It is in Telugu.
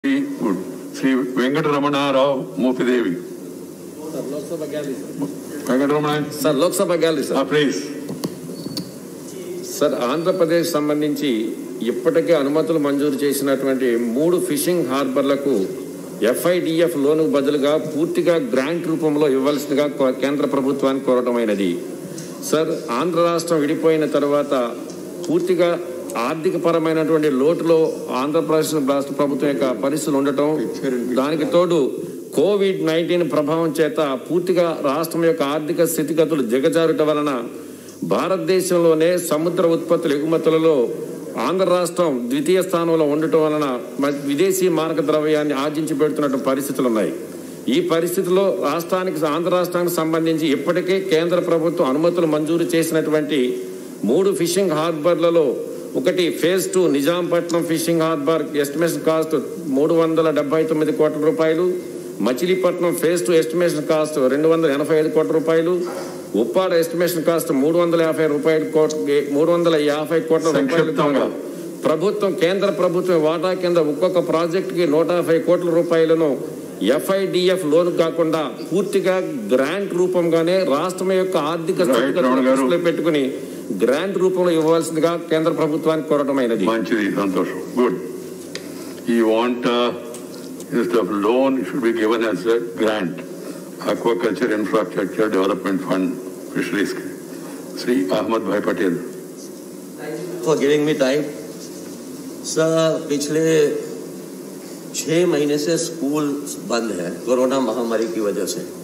Good Shri Venkataramanarao Mopidevi sir Lok Sabha gallery sir Venkataramana sir Lok Sabha gallery sir please sir Andhra Pradesh సంబంధించి ఇప్పటికే అనుమతులు మంజూరు చేసినటువంటి మూడు ఫిషింగ్ హార్బర్లకు ఎఫ్ఐడిఎఫ్ లోను బదులుగా పూర్తిగా గ్రాంట్ రూపంలో ఇవ్వాల్సిందిగా కో- కేంద్ర ప్రభుత్వానికి కోరటమైనది సార్ ఆంధ్ర రాష్ట్రం విడిపోయిన తర్వాత పూర్తిగా ఆర్థిక పరమైనటువంటి లోటులో ఆంధ్రప్రదేశ్ రాష్ట్ర ప్రభుత్వం యొక్క పరిస్థితులు ఉండటం దానికి తోడు కోవిడ్ నైన్టీన్ ప్రభావం చేత పూర్తిగా రాష్ట్రం యొక్క ఆర్థిక స్థితిగతులు దిగజారుట వలన భారతదేశంలోనే సముద్ర ఉత్పత్తుల ఎగుమతులలో ఆంధ్ర రాష్ట్రం ద్వితీయ స్థానంలో ఉండటం వలన మ- విదేశీ మారక ద్రవ్యాన్ని ఆర్జించి పెడుతున్నటువంటి పరిస్థితులు ఉన్నాయి ఈ పరిస్థితిలో రాష్ట్రానికి ఆంధ్ర రాష్ట్రానికి సంబంధించి ఇప్పటికే కేంద్ర ప్రభుత్వం అనుమతులు మంజూరు చేసినటువంటి మూడు ఫిషింగ్ హార్బర్లలో ఒకటి phase two Nizampatnam fishing harbour estimation cost మూడు వందల డెబ్బై తొమ్మిది కోట్ల రూపాయలు Machilipatnam phase two estimation cost రెండు వందల ఎనభై ఐదు కోట్ల రూపాయలు ఉప్పాడ ఎస్టిమేషన్ కాస్ట్ మూడు వందల యాభై రూపాయలు కోట్ మూడు వందల యాభై కోట్ల రూపాయలు సంక్షిప్తంగా. ప్రభుత్వం కేంద్ర ప్రభుత్వం వాటా కింద ఒక్కొక్క ప్రాజెక్టుకి నూట యాభై కోట్ల రూపాయలను ఎఫ్ఐడిఎఫ్ లోన్ కాకుండా పూర్తిగా గ్రాంట్ రూపంగానే రాష్ట్రం యొక్క ఆర్థిక Right, స్థితిగతులను రమణ గారు. దృష్టిలో పెట్టుకుని గ్రాంట్ రూపంలో ఇవ్వాల్సిందిగా కేంద్ర ప్రభుత్వానికి కోరటమైనది మంచిది సంతోషం గుడ్ ఈ want instead of loan should be given as a grant aquaculture infrastructure development fund fisheries Shri Ahmed Bhai Patel for giving me time. Sir पिछले छः महीने से स्कूल बंद है कोरोना महामारी की वजह से